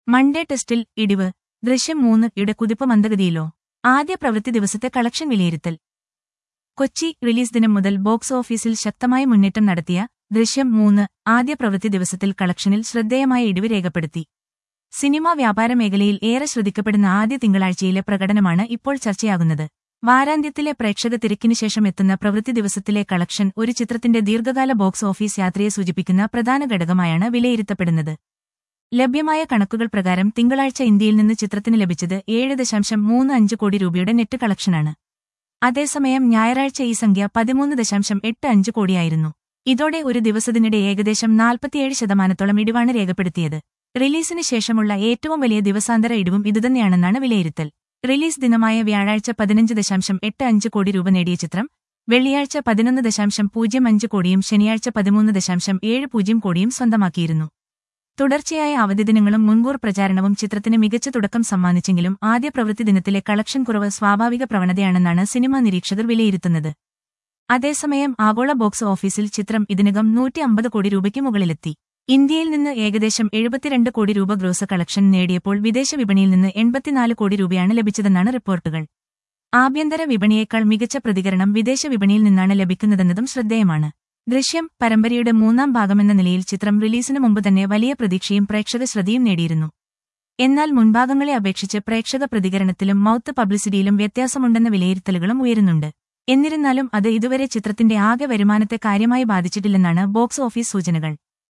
Monday ടെസ്റ്റിൽ ഇടിവ് ദൃശ്യം മൂന്ന് യുടെ കുതിപ്പ് മന്ദഗതിയിലോ ആദ്യ പ്രവൃത്തി ദിവസത്തെ കളക്ഷൻ വിലയിരുത്തൽ കൊച്ചി റിലീസ് ദിനം മുതൽ ബോക്സ് ഓഫീസിൽ ശക്തമായ മുന്നേറ്റം നടത്തിയ ദൃശ്യം മൂന്ന് ആദ്യ പ്രവൃത്തി ദിവസത്തിൽ കളക്ഷനിൽ ശ്രദ്ധേയമായ ഇടിവ് രേഖപ്പെടുത്തി സിനിമാ വ്യാപാര മേഖലയിൽ ഏറെ ശ്രദ്ധിക്കപ്പെടുന്ന ആദ്യ തിങ്കളാഴ്ചയിലെ പ്രകടനമാണ് ഇപ്പോൾ ചർച്ചയാകുന്നത് വാരാന്ത്യത്തിലെ പ്രേക്ഷക തിരക്കിനു ശേഷം എത്തുന്ന പ്രവൃത്തി ദിവസത്തിലെ കളക്ഷൻ ഒരു ചിത്രത്തിന്റെ ദീർഘകാല ബോക്സ് ഓഫീസ് യാത്രയെ സൂചിപ്പിക്കുന്ന പ്രധാന ഘടകമായാണ് വിലയിരുത്തപ്പെടുന്നത് ലഭ്യമായ കണക്കുകൾ പ്രകാരം തിങ്കളാഴ്ച ഇന്ത്യയിൽ നിന്ന് ചിത്രത്തിന് ലഭിച്ചത് ഏഴ് ദശാംശം മൂന്ന് അഞ്ച് കോടി രൂപയുടെ നെറ്റ് കളക്ഷനാണ് അതേസമയം ഞായറാഴ്ച ഈ സംഖ്യ പതിമൂന്ന് ദശാംശം എട്ട് അഞ്ച് കോടിയായിരുന്നു ഇതോടെ ഒരു ദിവസത്തിനിടെ ഏകദേശം നാൽപ്പത്തിയേഴ് ശതമാനത്തോളം ഇടിവാണ് രേഖപ്പെടുത്തിയത് റിലീസിന് ശേഷമുള്ള ഏറ്റവും വലിയ ദിവസാന്തര ഇടിവും ഇതുതന്നെയാണെന്നാണ് വിലയിരുത്തൽ റിലീസ് ദിനമായ വ്യാഴാഴ്ച പതിനഞ്ച് ദശാംശം എട്ട് അഞ്ച് കോടി രൂപ നേടിയ ചിത്രം വെള്ളിയാഴ്ച പതിനൊന്ന് ദശാംശം പൂജ്യം അഞ്ച് കോടിയും ശനിയാഴ്ച പതിമൂന്ന് ദശാംശം ഏഴ് പൂജ്യം കോടിയും സ്വന്തമാക്കിയിരുന്നു തുടർച്ചയായ അവധി ദിനങ്ങളും മുൻകൂർ പ്രചാരണവും ചിത്രത്തിന് മികച്ച തുടക്കം സമ്മാനിച്ചെങ്കിലും ആദ്യ പ്രവൃത്തി ദിനത്തിലെ കളക്ഷൻ കുറവ് സ്വാഭാവിക പ്രവണതയാണെന്നാണ് സിനിമാ നിരീക്ഷകർ വിലയിരുത്തുന്നത് അതേസമയം ആഗോള ബോക്സ് ഓഫീസിൽ ചിത്രം ഇതിനകം നൂറ്റി അമ്പത് കോടി രൂപയ്ക്ക് മുകളിലെത്തി ഇന്ത്യയിൽ നിന്ന് ഏകദേശം എഴുപത്തിരണ്ട് കോടി രൂപ ഗ്രോസ് കളക്ഷൻ നേടിയപ്പോൾ വിദേശ വിപണിയിൽ നിന്ന് എൺപത്തിനാല് കോടി രൂപയാണ് ലഭിച്ചതെന്നാണ് റിപ്പോർട്ടുകൾ ആഭ്യന്തര വിപണിയേക്കാൾ മികച്ച പ്രതികരണം വിദേശ വിപണിയിൽ നിന്നാണ് ലഭിക്കുന്നതെന്നതും ശ്രദ്ധേയമാണ് ദൃശ്യം പരമ്പരയുടെ മൂന്നാം ഭാഗമെന്ന നിലയിൽ ചിത്രം റിലീസിന് മുമ്പ് തന്നെ വലിയ പ്രതീക്ഷയും പ്രേക്ഷക ശ്രദ്ധയും നേടിയിരുന്നു എന്നാൽ മുൻഭാഗങ്ങളെ അപേക്ഷിച്ച് പ്രേക്ഷക പ്രതികരണത്തിലും മൗത്ത് പബ്ലിസിറ്റിയിലും വ്യത്യാസമുണ്ടെന്ന വിലയിരുത്തലുകളും ഉയരുന്നുണ്ട് എന്നിരുന്നാലും അത് ഇതുവരെ ചിത്രത്തിന്റെ ആകെ വരുമാനത്തെ കാര്യമായി ബാധിച്ചിട്ടില്ലെന്നാണ് ബോക്സ് ഓഫീസ് സൂചനകൾ